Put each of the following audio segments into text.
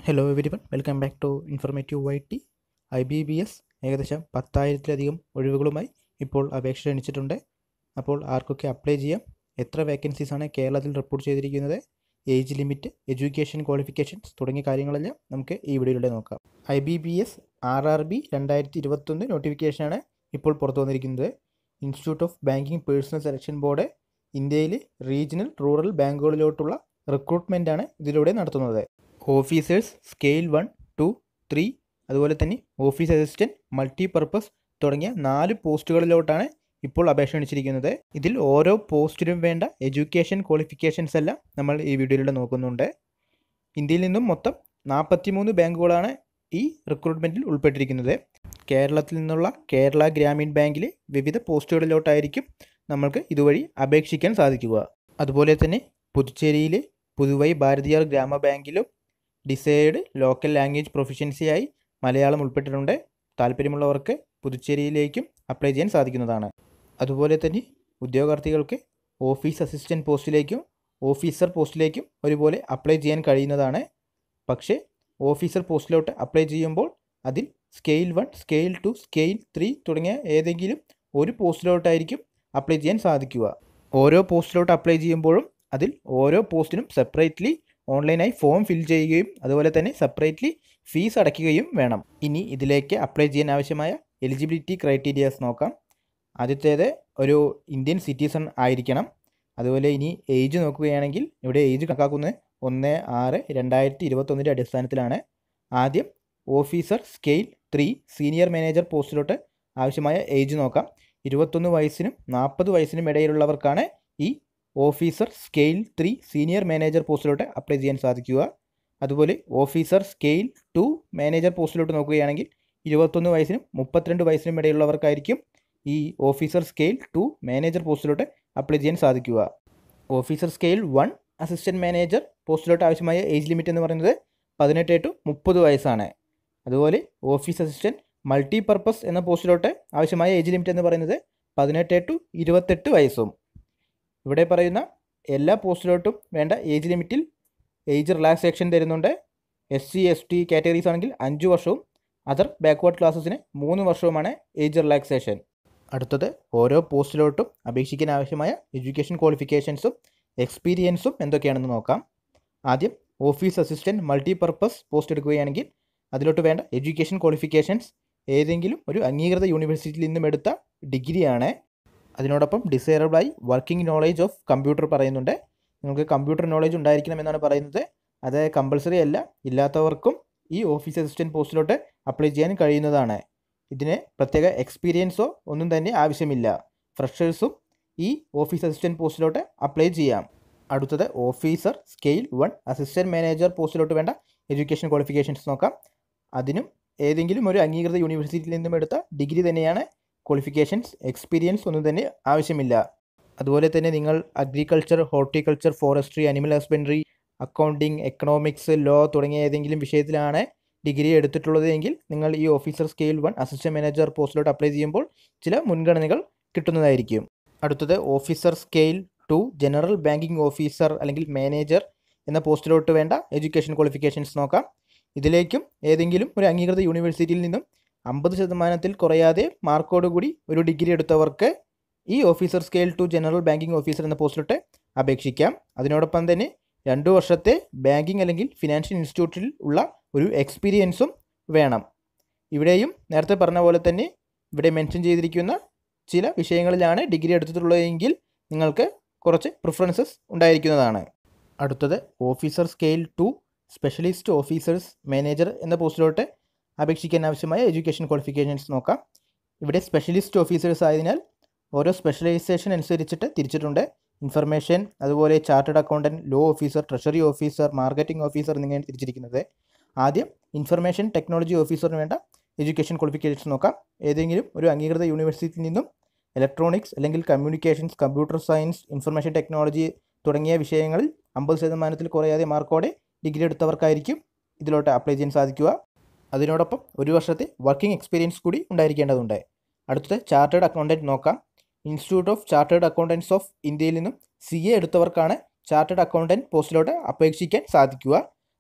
hello everyone welcome back to informative Y T I B B S ഏകദേശം പത്തായിരത്തിലധികം ഒഴിവുകളുമായി ഇപ്പോൾ അപേക്ഷ ക്ഷണിച്ചിട്ടുണ്ട് അപ്പോൾ ആർക്കൊക്കെ അപ്ലൈ ചെയ്യാം എത്ര വേക്കൻസീസ് ആണ് കേരളത്തിൽ റിപ്പോർട്ട് ചെയ്തിരിക്കുന്നത് ഏജ് ലിമിറ്റ് എഡ്യൂക്കേഷൻ ക്വാളിഫിക്കേഷൻസ് തുടങ്ങിയ കാര്യങ്ങളെല്ലാം നമുക്ക് ഈ വീഡിയോയിലൂടെ നോക്കാം I B B S R R B രണ്ടായിരത്തി ഇരുപത്തൊന്ന് നോട്ടിഫിക്കേഷനാണ് ഇപ്പോൾ പുറത്തു വന്നിരിക്കുന്നത് institute of banking personnel selection board ഇന്ത്യയിൽ റീജിയണൽ റൂറൽ ബാങ്കുകളിലോട്ടുള്ള റിക്രൂട്ട്മെൻ്റ് ആണ് ഇതിലൂടെ നടത്തുന്നത് officers scale one two three അതുപോലെ തന്നെ ഓഫീസ് അസിസ്റ്റൻറ്റ് മൾട്ടി പർപ്പസ് തുടങ്ങിയ നാല് പോസ്റ്റുകളിലോട്ടാണ് ഇപ്പോൾ അപേക്ഷ ക്ഷണിച്ചിരിക്കുന്നത് ഇതിൽ ഓരോ പോസ്റ്റിനും വേണ്ട എഡ്യൂക്കേഷൻ ക്വാളിഫിക്കേഷൻസ് എല്ലാം നമ്മൾ ഈ വീഡിയോയിലൂടെ നോക്കുന്നുണ്ട് ഇന്ത്യയിൽ നിന്നും മൊത്തം നാൽപ്പത്തിമൂന്ന് ബാങ്കുകളാണ് ഈ റിക്രൂട്ട്മെൻറ്റിൽ ഉൾപ്പെട്ടിരിക്കുന്നത് കേരളത്തിൽ നിന്നുള്ള കേരള ഗ്രാമീൺ ബാങ്കിലെ വിവിധ പോസ്റ്റുകളിലോട്ടായിരിക്കും നമ്മൾക്ക് ഇതുവഴി അപേക്ഷിക്കാൻ സാധിക്കുക അതുപോലെ തന്നെ പുതുച്ചേരിയിലെ പുതുവൈ ഭാരതീയർ ഗ്രാമ ബാങ്കിലും ഡിസൈഡ് ലോക്കൽ ലാംഗ്വേജ് പ്രൊഫഷ്യൻസിയായി മലയാളം ഉൾപ്പെട്ടിട്ടുണ്ട് താല്പര്യമുള്ളവർക്ക് പുതുച്ചേരിയിലേക്കും അപ്ലൈ ചെയ്യാൻ സാധിക്കുന്നതാണ് അതുപോലെ തന്നെ ഉദ്യോഗാർത്ഥികൾക്ക് ഓഫീസ് അസിസ്റ്റൻറ്റ് പോസ്റ്റിലേക്കും ഓഫീസർ പോസ്റ്റിലേക്കും ഒരുപോലെ അപ്ലൈ ചെയ്യാൻ കഴിയുന്നതാണ് പക്ഷേ ഓഫീസർ പോസ്റ്റിലോട്ട് അപ്ലൈ ചെയ്യുമ്പോൾ അതിൽ scale one scale two scale three തുടങ്ങിയ ഏതെങ്കിലും ഒരു പോസ്റ്റിലോട്ടായിരിക്കും അപ്ലൈ ചെയ്യാൻ സാധിക്കുക ഓരോ പോസ്റ്റിലോട്ട് അപ്ലൈ ചെയ്യുമ്പോഴും അതിൽ ഓരോ പോസ്റ്റിനും സെപ്പറേറ്റ്ലി ഓൺലൈനായി ഫോം ഫിൽ ചെയ്യുകയും അതുപോലെ തന്നെ സെപ്പറേറ്റ്ലി ഫീസ് അടയ്ക്കുകയും വേണം ഇനി ഇതിലേക്ക് അപ്ലൈ ചെയ്യാൻ ആവശ്യമായ എലിജിബിലിറ്റി ക്രൈറ്റീരിയാസ് നോക്കാം ആദ്യത്തേത് ഒരു ഇന്ത്യൻ സിറ്റിസൺ ആയിരിക്കണം അതുപോലെ ഇനി ഏജ് നോക്കുകയാണെങ്കിൽ ഇവിടെ ഏജ് കണക്കാക്കുന്നത് ഒന്ന് ആറ് രണ്ടായിരത്തി ഇരുപത്തൊന്നിൻ്റെ അടിസ്ഥാനത്തിലാണ് ആദ്യം officer scale three senior manager പോസ്റ്റിലോട്ട് ആവശ്യമായ ഏജ് നോക്കാം ഇരുപത്തൊന്ന് വയസ്സിനും നാൽപ്പത് വയസ്സിനും ഇടയിലുള്ളവർക്കാണ് ഈ officer scale three senior manager പോസ്റ്റിലോട്ട് അപ്ലൈ ചെയ്യാൻ സാധിക്കുക അതുപോലെ ഓഫീസർ സ്കെയിൽ ടു മാനേജർ പോസ്റ്റിലോട്ട് നോക്കുകയാണെങ്കിൽ ഇരുപത്തൊന്ന് വയസ്സിനും മുപ്പത്തിരണ്ട് വയസ്സിനും ഇടയിലുള്ളവർക്കായിരിക്കും ഈ ഓഫീസർ സ്കെയിൽ ടു മാനേജർ പോസ്റ്റിലോട്ട് അപ്ലൈ ചെയ്യാൻ സാധിക്കുക officer scale one assistant manager പോസ്റ്റിലോട്ട് ആവശ്യമായ ഏജ് ലിമിറ്റ് എന്ന് പറയുന്നത് പതിനെട്ട് ടു മുപ്പത് വയസ്സാണ് അതുപോലെ ഓഫീസ് അസിസ്റ്റൻറ്റ് മൾട്ടി പർപ്പസ് എന്ന പോസ്റ്റിലോട്ട് ആവശ്യമായ ഏജ് ലിമിറ്റ് എന്ന് പറയുന്നത് പതിനെട്ട് ടു ഇരുപത്തെട്ട് വയസ്സും ഇവിടെ പറയുന്ന എല്ലാ പോസ്റ്റിലോട്ടും വേണ്ട ഏജ് ലിമിറ്റിൽ ഏജ് റിലാക്സേഷൻ തരുന്നുണ്ട് S C S T categories ആണെങ്കിൽ അഞ്ച് വർഷവും അതർ ബാക്ക്വേർഡ് ക്ലാസ്സസിന് മൂന്ന് വർഷവുമാണ് ഏജ് റിലാക്സേഷൻ അടുത്തത് ഓരോ പോസ്റ്റിലോട്ടും അപേക്ഷിക്കാൻ ആവശ്യമായ എഡ്യൂക്കേഷൻ ക്വാളിഫിക്കേഷൻസും എക്സ്പീരിയൻസും എന്തൊക്കെയാണെന്ന് നോക്കാം ആദ്യം office assistant multi purpose post എടുക്കുകയാണെങ്കിൽ അതിലോട്ട് വേണ്ട എഡ്യൂക്കേഷൻ ക്വാളിഫിക്കേഷൻസ് ഏതെങ്കിലും ഒരു അംഗീകൃത യൂണിവേഴ്സിറ്റിയിൽ നിന്നും എടുത്ത ഡിഗ്രിയാണ് അതിനോടൊപ്പം ഡിസൈറബിളായി വർക്കിംഗ് നോളേജ് ഓഫ് കമ്പ്യൂട്ടർ പറയുന്നുണ്ട് നിങ്ങൾക്ക് കമ്പ്യൂട്ടർ നോളേജ് ഉണ്ടായിരിക്കണം എന്നാണ് പറയുന്നത് അത് കമ്പൾസറി അല്ല ഇല്ലാത്തവർക്കും ഈ ഓഫീസ് അസിസ്റ്റൻറ്റ് പോസ്റ്റിലോട്ട് അപ്ലൈ ചെയ്യാൻ കഴിയുന്നതാണ് ഇതിന് പ്രത്യേക എക്സ്പീരിയൻസോ ഒന്നും തന്നെ ആവശ്യമില്ല ഫ്രഷേഴ്സും ഈ ഓഫീസ് അസിസ്റ്റൻറ്റ് പോസ്റ്റിലോട്ട് അപ്ലൈ ചെയ്യാം അടുത്തത് officer scale one assistant manager പോസ്റ്റിലോട്ട് വേണ്ട എഡ്യൂക്കേഷൻ ക്വാളിഫിക്കേഷൻസ് നോക്കാം അതിനും ഏതെങ്കിലും ഒരു അംഗീകൃത യൂണിവേഴ്സിറ്റിയിൽ നിന്നും എടുത്ത ഡിഗ്രി തന്നെയാണ് ക്വാളിഫിക്കേഷൻസ് എക്സ്പീരിയൻസ് ഒന്നും തന്നെ ആവശ്യമില്ല അതുപോലെ തന്നെ നിങ്ങൾ agriculture horticulture forestry animal husbandry accounting economics law തുടങ്ങിയ ഏതെങ്കിലും വിഷയത്തിലാണ് ഡിഗ്രി എടുത്തിട്ടുള്ളത് എങ്കിൽ നിങ്ങൾ ഈ officer scale one assistant manager പോസ്റ്റിലോട്ട് അപ്ലൈ ചെയ്യുമ്പോൾ ചില മുൻഗണനകൾ കിട്ടുന്നതായിരിക്കും അടുത്തത് officer scale two general banking officer അല്ലെങ്കിൽ മാനേജർ എന്ന പോസ്റ്റിലോട്ട് വേണ്ട എഡ്യൂക്കേഷൻ ക്വാളിഫിക്കേഷൻസ് നോക്കാം ഇതിലേക്കും ഏതെങ്കിലും ഒരു അംഗീകൃത യൂണിവേഴ്സിറ്റിയിൽ നിന്നും അമ്പത് ശതമാനത്തിൽ കുറയാതെ മാർക്കോട് കൂടി ഒരു ഡിഗ്രി എടുത്തവർക്ക് ഈ officer scale two general banking officer എന്ന പോസ്റ്റിലോട്ട് അപേക്ഷിക്കാം അതിനോടൊപ്പം തന്നെ രണ്ടു വർഷത്തെ ബാങ്കിങ് അല്ലെങ്കിൽ ഫിനാൻഷ്യൽ ഇൻസ്റ്റിറ്റ്യൂട്ടിൽ ഉള്ള ഒരു എക്സ്പീരിയൻസും വേണം ഇവിടെയും നേരത്തെ പറഞ്ഞ പോലെ തന്നെ ഇവിടെ മെൻഷൻ ചെയ്തിരിക്കുന്ന ചില വിഷയങ്ങളിലാണ് ഡിഗ്രി എടുത്തിട്ടുള്ളതെങ്കിൽ നിങ്ങൾക്ക് കുറച്ച് പ്രിഫറൻസസ് ഉണ്ടായിരിക്കുന്നതാണ് അടുത്തത് officer scale two specialist officers manager എന്ന പോസ്റ്റിലോട്ട് അപേക്ഷിക്കാൻ ആവശ്യമായ എഡ്യൂക്കേഷൻ ക്വാളിഫിക്കേഷൻസ് നോക്കാം ഇവിടെ സ്പെഷ്യലിസ്റ്റ് ഓഫീസേഴ്സ് ആയതിനാൽ ഓരോ സ്പെഷ്യലൈസേഷൻ അനുസരിച്ചിട്ട് തിരിച്ചിട്ടുണ്ട് ഇൻഫർമേഷൻ അതുപോലെ chartered accountant law officer treasury officer marketing officer എന്നിങ്ങനെ തിരിച്ചിരിക്കുന്നത് ആദ്യം ഇൻഫർമേഷൻ ടെക്നോളജി ഓഫീസറിന് വേണ്ട എഡ്യൂക്കേഷൻ ക്വാളിഫിക്കേഷൻസ് നോക്കാം ഏതെങ്കിലും ഒരു അംഗീകൃത യൂണിവേഴ്സിറ്റിയിൽ നിന്നും ഇലക്ട്രോണിക്സ് അല്ലെങ്കിൽ communications computer science information technology തുടങ്ങിയ വിഷയങ്ങളിൽ അമ്പത് ശതമാനത്തിൽ കുറയാതെ മാർക്കോടെ ഡിഗ്രി എടുത്തവർക്കായിരിക്കും ഇതിലോട്ട് അപ്ലൈ ചെയ്യാൻ സാധിക്കുക അതിനോടൊപ്പം ഒരു വർഷത്തെ വർക്കിംഗ് എക്സ്പീരിയൻസ് കൂടി ഉണ്ടായിരിക്കേണ്ടതുണ്ട് അടുത്തത് ചാർട്ടേഡ് അക്കൗണ്ടൻറ്റ് നോക്കാം institute of chartered accountants of ഇന്ത്യയിൽ നിന്നും സി എ എടുത്തവർക്കാണ് ചാർട്ടേഡ് അക്കൗണ്ടൻറ്റ് പോസ്റ്റിലോട്ട് അപേക്ഷിക്കാൻ സാധിക്കുക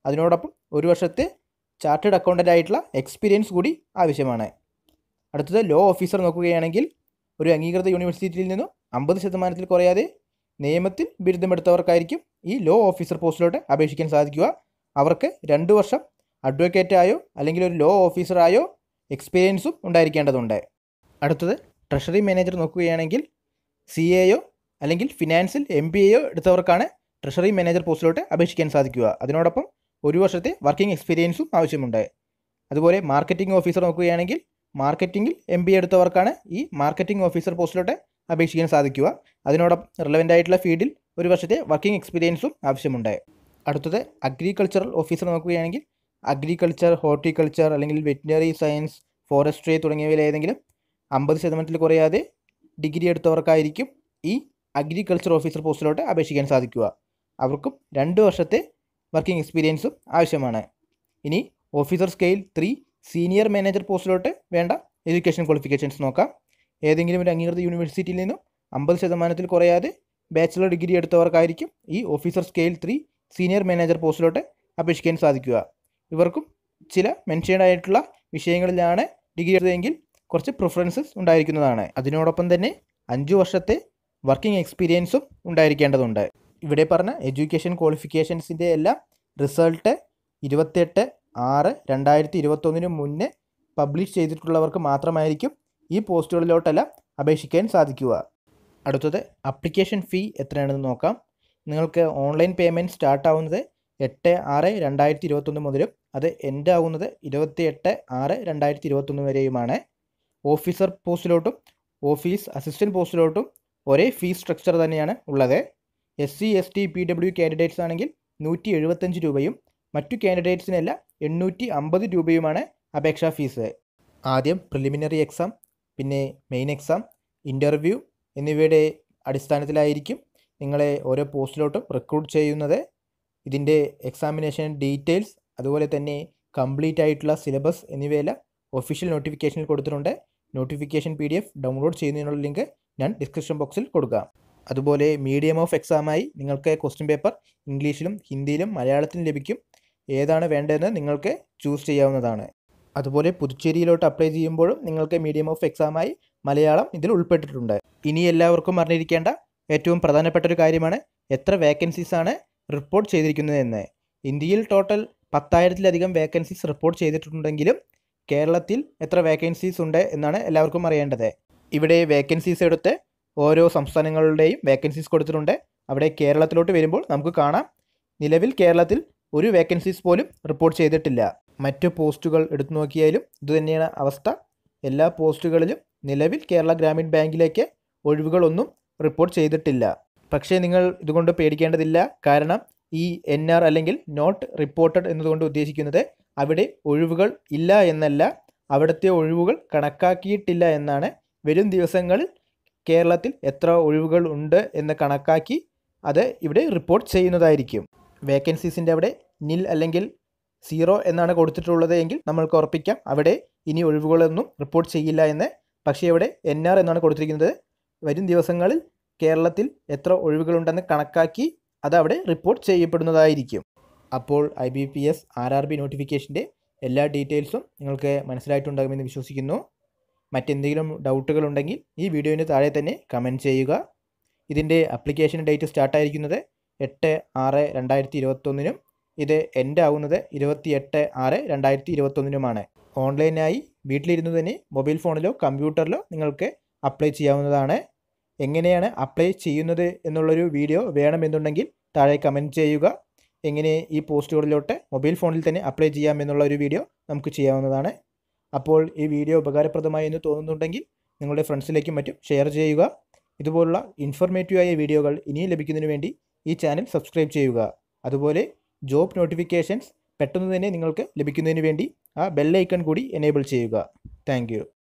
അതിനോടൊപ്പം ഒരു വർഷത്തെ ചാർട്ടേഡ് അക്കൗണ്ടൻ്റ് ആയിട്ടുള്ള എക്സ്പീരിയൻസ് കൂടി ആവശ്യമാണ് അടുത്തത് ലോ ഓഫീസർ നോക്കുകയാണെങ്കിൽ ഒരു അംഗീകൃത യൂണിവേഴ്സിറ്റിയിൽ നിന്നും അമ്പത് ശതമാനത്തിൽ കുറയാതെ നിയമത്തിൽ ബിരുദമെടുത്തവർക്കായിരിക്കും ഈ ലോ ഓഫീസർ പോസ്റ്റിലോട്ട് അപേക്ഷിക്കാൻ സാധിക്കുക അവർക്ക് രണ്ട് വർഷം അഡ്വക്കേറ്റായോ അല്ലെങ്കിൽ ഒരു ലോ ഓഫീസറായോ എക്സ്പീരിയൻസും ഉണ്ടായിരിക്കേണ്ടതുണ്ട് അടുത്തത് ട്രഷറി മാനേജർ നോക്കുകയാണെങ്കിൽ സി എയോ അല്ലെങ്കിൽ ഫിനാൻസിൽ എം ബി എയോ എടുത്തവർക്കാണ് ട്രഷറി മാനേജർ പോസ്റ്റിലോട്ട് അപേക്ഷിക്കാൻ സാധിക്കുക അതിനോടൊപ്പം ഒരു വർഷത്തെ വർക്കിംഗ് എക്സ്പീരിയൻസും ആവശ്യമുണ്ട് അതുപോലെ മാർക്കറ്റിംഗ് ഓഫീസർ നോക്കുകയാണെങ്കിൽ മാർക്കറ്റിംഗിൽ എം ബി എടുത്തവർക്കാണ് ഈ മാർക്കറ്റിംഗ് ഓഫീസർ പോസ്റ്റിലോട്ട് അപേക്ഷിക്കാൻ സാധിക്കുക അതിനോടൊപ്പം റിലവൻ്റ് ആയിട്ടുള്ള ഫീൽഡിൽ ഒരു വർഷത്തെ വർക്കിംഗ് എക്സ്പീരിയൻസും ആവശ്യമുണ്ട് അടുത്തത് അഗ്രികൾച്ചറൽ ഓഫീസർ നോക്കുകയാണെങ്കിൽ അഗ്രികൾച്ചർ ഹോർട്ടിക്കൾച്ചർ അല്ലെങ്കിൽ വെറ്റിനറി സയൻസ് ഫോറസ്ട്രി തുടങ്ങിയവയിൽ ഏതെങ്കിലും അമ്പത് ശതമാനത്തിൽ കുറയാതെ ഡിഗ്രി എടുത്തവർക്കായിരിക്കും ഈ അഗ്രികൾച്ചർ ഓഫീസർ പോസ്റ്റിലോട്ട് അപേക്ഷിക്കാൻ സാധിക്കുക അവർക്കും രണ്ട് വർഷത്തെ വർക്കിംഗ് എക്സ്പീരിയൻസും ആവശ്യമാണ് ഇനി officer scale three senior manager പോസ്റ്റിലോട്ട് വേണ്ട എഡ്യൂക്കേഷൻ ക്വാളിഫിക്കേഷൻസ് നോക്കാം ഏതെങ്കിലും ഒരു അംഗീകൃത യൂണിവേഴ്സിറ്റിയിൽ നിന്നും അമ്പത് ശതമാനത്തിൽ കുറയാതെ ബാച്ചിലർ ഡിഗ്രി എടുത്തവർക്കായിരിക്കും ഈ officer scale three senior manager പോസ്റ്റിലോട്ട് അപേക്ഷിക്കാൻ സാധിക്കുക ഇവർക്കും ചില മെൻഷൻഡ് ആയിട്ടുള്ള വിഷയങ്ങളിലാണ് ഡിഗ്രി എടുത്തതെങ്കിൽ കുറച്ച് പ്രിഫറൻസസ് ഉണ്ടായിരിക്കുന്നതാണ് അതിനോടൊപ്പം തന്നെ അഞ്ച് വർഷത്തെ വർക്കിംഗ് എക്സ്പീരിയൻസും ഉണ്ടായിരിക്കേണ്ടതുണ്ട് ഇവിടെ പറഞ്ഞ എഡ്യൂക്കേഷൻ ക്വാളിഫിക്കേഷൻസിൻ്റെ എല്ലാം റിസൾട്ട് ഇരുപത്തെട്ട് ആറ് രണ്ടായിരത്തി ഇരുപത്തൊന്നിന് മുന്നേ പബ്ലിഷ് ചെയ്തിട്ടുള്ളവർക്ക് മാത്രമായിരിക്കും ഈ പോസ്റ്റുകളിലോട്ടെല്ലാം അപേക്ഷിക്കാൻ സാധിക്കുക അടുത്തത് അപ്ലിക്കേഷൻ ഫീ എത്രയാണെന്ന് നോക്കാം നിങ്ങൾക്ക് ഓൺലൈൻ പേയ്മെൻറ്റ് സ്റ്റാർട്ട് ആവുന്നത് എട്ട് ആറ് രണ്ടായിരത്തി ഇരുപത്തൊന്ന് മുതലും അത് എൻഡ് ആവുന്നത് ഇരുപത്തി എട്ട് ആറ് രണ്ടായിരത്തി ഇരുപത്തൊന്ന് വരെയുമാണ് ഓഫീസർ പോസ്റ്റിലോട്ടും ഓഫീസ് അസിസ്റ്റൻറ്റ് പോസ്റ്റിലോട്ടും ഒരേ ഫീസ് സ്ട്രക്ചർ തന്നെയാണ് ഉള്ളത് S C S T P W candidates ആണെങ്കിൽ നൂറ്റി എഴുപത്തഞ്ച് രൂപയും മറ്റു കാൻഡിഡേറ്റ്സിനെല്ലാം എണ്ണൂറ്റി അമ്പത് രൂപയുമാണ് അപേക്ഷാ ഫീസ് ആദ്യം പ്രിലിമിനറി എക്സാം പിന്നെ മെയിൻ എക്സാം ഇൻ്റർവ്യൂ എന്നിവയുടെ അടിസ്ഥാനത്തിലായിരിക്കും നിങ്ങളെ ഓരോ പോസ്റ്റിലോട്ടും റിക്രൂട്ട് ചെയ്യുന്നത് ഇതിൻ്റെ എക്സാമിനേഷൻ ഡീറ്റെയിൽസ് അതുപോലെ തന്നെ കംപ്ലീറ്റ് ആയിട്ടുള്ള സിലബസ് എന്നിവയെല്ലാം ഒഫീഷ്യൽ നോട്ടിഫിക്കേഷനിൽ കൊടുത്തിട്ടുണ്ട് notification P D F download ചെയ്യുന്നതിനുള്ള ലിങ്ക് ഞാൻ ഡിസ്ക്രിപ്ഷൻ ബോക്സിൽ കൊടുക്കാം അതുപോലെ മീഡിയം ഓഫ് എക്സാമായി നിങ്ങൾക്ക് ക്വസ്റ്റ്യൻ പേപ്പർ ഇംഗ്ലീഷിലും ഹിന്ദിയിലും മലയാളത്തിലും ലഭിക്കും ഏതാണ് വേണ്ടതെന്ന് നിങ്ങൾക്ക് ചൂസ് ചെയ്യാവുന്നതാണ് അതുപോലെ പുതുച്ചേരിയിലോട്ട് അപ്ലൈ ചെയ്യുമ്പോഴും നിങ്ങൾക്ക് മീഡിയം ഓഫ് എക്സാമായി മലയാളം ഇതിൽ ഉൾപ്പെട്ടിട്ടുണ്ട് ഇനി എല്ലാവർക്കും അറിഞ്ഞിരിക്കേണ്ട ഏറ്റവും പ്രധാനപ്പെട്ട ഒരു കാര്യമാണ് എത്ര വേക്കൻസീസ് ആണ് റിപ്പോർട്ട് ചെയ്തിരിക്കുന്നതെന്ന് ഇന്ത്യയിൽ ടോട്ടൽ പത്തായിരത്തിലധികം വേക്കൻസീസ് റിപ്പോർട്ട് ചെയ്തിട്ടുണ്ടെങ്കിലും കേരളത്തിൽ എത്ര വേക്കൻസീസ് ഉണ്ട് എന്നാണ് എല്ലാവർക്കും അറിയേണ്ടത് ഇവിടെ വേക്കൻസീസ് എടുത്ത് ഓരോ സംസ്ഥാനങ്ങളുടെയും വേക്കൻസീസ് കൊടുത്തിട്ടുണ്ട് അവിടെ കേരളത്തിലോട്ട് വരുമ്പോൾ നമുക്ക് കാണാം നിലവിൽ കേരളത്തിൽ ഒരു വേക്കൻസീസ് പോലും റിപ്പോർട്ട് ചെയ്തിട്ടില്ല മറ്റു പോസ്റ്റുകൾ എടുത്തു നോക്കിയാലും ഇതുതന്നെയാണ് അവസ്ഥ എല്ലാ പോസ്റ്റുകളിലും നിലവിൽ കേരള ഗ്രാമീൺ ബാങ്കിലേക്ക് ഒഴിവുകളൊന്നും റിപ്പോർട്ട് ചെയ്തിട്ടില്ല പക്ഷേ നിങ്ങൾ ഇതുകൊണ്ട് പേടിക്കേണ്ടതില്ല കാരണം ഈ എൻ ആർ അല്ലെങ്കിൽ നോട്ട് റിപ്പോർട്ടഡ് എന്നതുകൊണ്ട് ഉദ്ദേശിക്കുന്നത് അവിടെ ഒഴിവുകൾ ഇല്ല എന്നല്ല അവിടുത്തെ ഒഴിവുകൾ കണക്കാക്കിയിട്ടില്ല എന്നാണ് വരും ദിവസങ്ങളിൽ കേരളത്തിൽ എത്ര ഒഴിവുകൾ ഉണ്ട് എന്ന് കണക്കാക്കി അത് ഇവിടെ റിപ്പോർട്ട് ചെയ്യുന്നതായിരിക്കും വേക്കൻസീസിൻ്റെ അവിടെ നിൽ അല്ലെങ്കിൽ സീറോ എന്നാണ് കൊടുത്തിട്ടുള്ളത് എങ്കിൽ നമ്മൾക്ക് ഉറപ്പിക്കാം അവിടെ ഇനി ഒഴിവുകളൊന്നും റിപ്പോർട്ട് ചെയ്യില്ല എന്ന് പക്ഷേ ഇവിടെ എൻ ആർ എന്നാണ് കൊടുത്തിരിക്കുന്നത് വരും ദിവസങ്ങളിൽ കേരളത്തിൽ എത്ര ഒഴിവുകളുണ്ടെന്ന് കണക്കാക്കി അത് അവിടെ റിപ്പോർട്ട് ചെയ്യപ്പെടുന്നതായിരിക്കും അപ്പോൾ I B P S R R B നോട്ടിഫിക്കേഷൻ്റെ എല്ലാ ഡീറ്റെയിൽസും നിങ്ങൾക്ക് മനസ്സിലായിട്ടുണ്ടാകുമെന്ന് വിശ്വസിക്കുന്നു മറ്റെന്തെങ്കിലും ഡൗട്ടുകൾ ഉണ്ടെങ്കിൽ ഈ വീഡിയോന് താഴെ തന്നെ കമൻറ്റ് ചെയ്യുക ഇതിൻ്റെ അപ്ലിക്കേഷൻ ഡേറ്റ് സ്റ്റാർട്ടായിരിക്കുന്നത് എട്ട് ആറ് രണ്ടായിരത്തി ഇരുപത്തൊന്നിനും ഇത് എൻഡ് ആവുന്നത് ഇരുപത്തി എട്ട് ആറ് രണ്ടായിരത്തി ഇരുപത്തൊന്നിനുമാണ് ഓൺലൈനായി വീട്ടിലിരുന്ന് തന്നെ മൊബൈൽ ഫോണിലോ കമ്പ്യൂട്ടറിലോ നിങ്ങൾക്ക് അപ്ലൈ ചെയ്യാവുന്നതാണ് എങ്ങനെയാണ് അപ്ലൈ ചെയ്യുന്നത് എന്നുള്ളൊരു വീഡിയോ വേണമെന്നുണ്ടെങ്കിൽ താഴെ കമൻറ്റ് ചെയ്യുക എങ്ങനെ ഈ പോസ്റ്റുകളിലോട്ട് മൊബൈൽ ഫോണിൽ തന്നെ അപ്ലൈ ചെയ്യാം എന്നുള്ള ഒരു വീഡിയോ നമുക്ക് ചെയ്യാവുന്നതാണ് അപ്പോൾ ഈ വീഡിയോ ഉപകാരപ്രദമായി എന്ന് തോന്നുന്നുണ്ടെങ്കിൽ നിങ്ങളുടെ ഫ്രണ്ട്സിലേക്കും മറ്റും ഷെയർ ചെയ്യുക ഇതുപോലുള്ള ഇൻഫോർമേറ്റീവായ വീഡിയോകൾ ഇനിയും ലഭിക്കുന്നതിന് വേണ്ടി ഈ ചാനൽ സബ്സ്ക്രൈബ് ചെയ്യുക അതുപോലെ ജോബ് നോട്ടിഫിക്കേഷൻസ് പെട്ടെന്ന് തന്നെ നിങ്ങൾക്ക് ലഭിക്കുന്നതിന് വേണ്ടി ആ ബെല്ലൈക്കൺ കൂടി എനേബിൾ ചെയ്യുക താങ്ക്